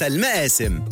سلمى قاسم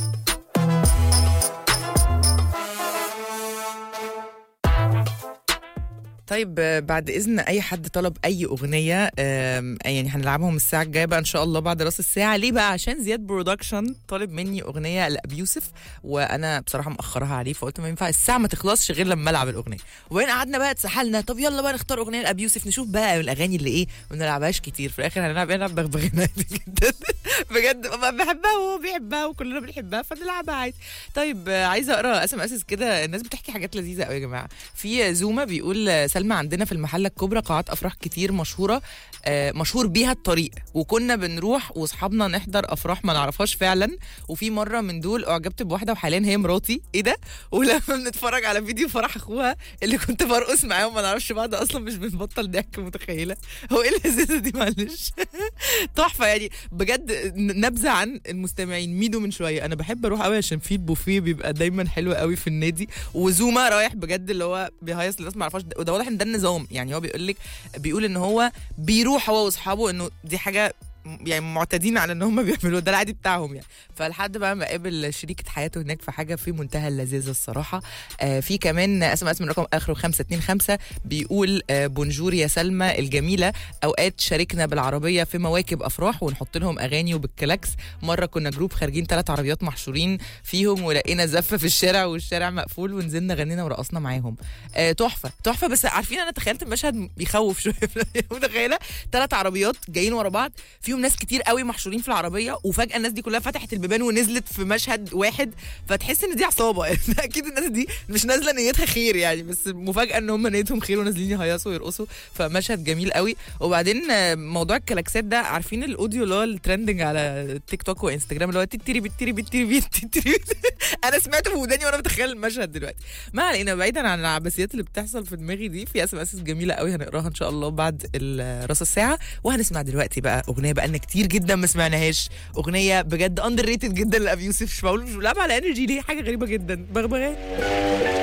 طيب آه، بعد اذن اي حد طلب اي اغنيه آم، يعني هنلعبهم الساعه الجايه بقى ان شاء الله بعد راس الساعه ليه بقى عشان زياد برودكشن طالب مني اغنيه لابيوسف وانا بصراحه مأخرها عليه فقلت ما ينفع الساعه ما تخلصش غير لما العب الاغنيه وبعدين قعدنا بقى اتسحلنا طب يلا بقى نختار اغنيه لابيوسف نشوف بقى الاغاني اللي ايه ما بنلعبهاش كتير في الاخر هنلعب نلعب بغبغانات جدا بجد بحبها وهو بيحبها وكلنا بنحبها فنلعبها عادي طيب آه، عايزه اقرا اسم اسس كده الناس بتحكي حاجات لذيذه قوي يا جماعه في زوما بيقول آه، سلمى عندنا في المحله الكبرى قاعات افراح كتير مشهوره آه، مشهور بيها الطريق وكنا بنروح واصحابنا نحضر افراح ما نعرفهاش فعلا وفي مره من دول اعجبت بواحده وحاليا هي مراتي ايه ده ولما بنتفرج على فيديو فرح اخوها اللي كنت برقص معاه وما نعرفش بعض اصلا مش بنبطل ضحك متخيله هو ايه اللذيذه دي معلش تحفه يعني بجد ن- نبذه عن المستمعين ميدو من شويه انا بحب اروح قوي عشان في البوفيه بيبقى دايما حلو قوي في النادي وزوما رايح بجد اللي هو بيهيص للناس ما يعرفهاش وده واضح ان ده النظام يعني هو بيقول لك بيقول ان هو بيروح هو واصحابه انه دي حاجه م- يعني معتادين على ان هم بيعملوه ده العادي بتاعهم يعني فلحد بقى ما قابل شريكه حياته هناك في حاجه في منتهى اللذاذه الصراحه آه في كمان اسماء اسم الرقم اخره 525 بيقول آه بونجور يا سلمى الجميله اوقات شاركنا بالعربيه في مواكب افراح ونحط لهم اغاني وبالكلاكس مره كنا جروب خارجين ثلاث عربيات محشورين فيهم ولقينا زفه في الشارع والشارع مقفول ونزلنا غنينا ورقصنا معاهم آه تحفه تحفه بس عارفين انا تخيلت المشهد بيخوف شويه متخيله ثلاث عربيات جايين ورا بعض فيهم ناس كتير قوي محشورين في العربيه وفجاه الناس دي كلها فتحت البيبان ونزلت في مشهد واحد فتحس ان دي عصابه يعني اكيد الناس دي مش نازله نيتها خير يعني بس مفاجاه ان هم نيتهم خير ونازلين يهيصوا ويرقصوا فمشهد جميل قوي وبعدين آه، موضوع الكلاكسات ده عارفين الاوديو اللي هو الترندنج على تيك توك وانستجرام اللي هو تيتيري بتيري بتيري بتيري انا سمعته في وداني وانا بتخيل المشهد دلوقتي ما علينا بعيدا عن العبثيات اللي بتحصل في دماغي دي في اسم اسس جميله قوي هنقراها ان شاء الله بعد ال- راس الساعه وهنسمع دلوقتي بقى اغنيه بقى لنا كتير جدا ما سمعناهاش اغنيه بجد اندر ريتد جدا لابي يوسف مش بقول مش بلعب على انرجي ليه حاجه غريبه جدا بغبغان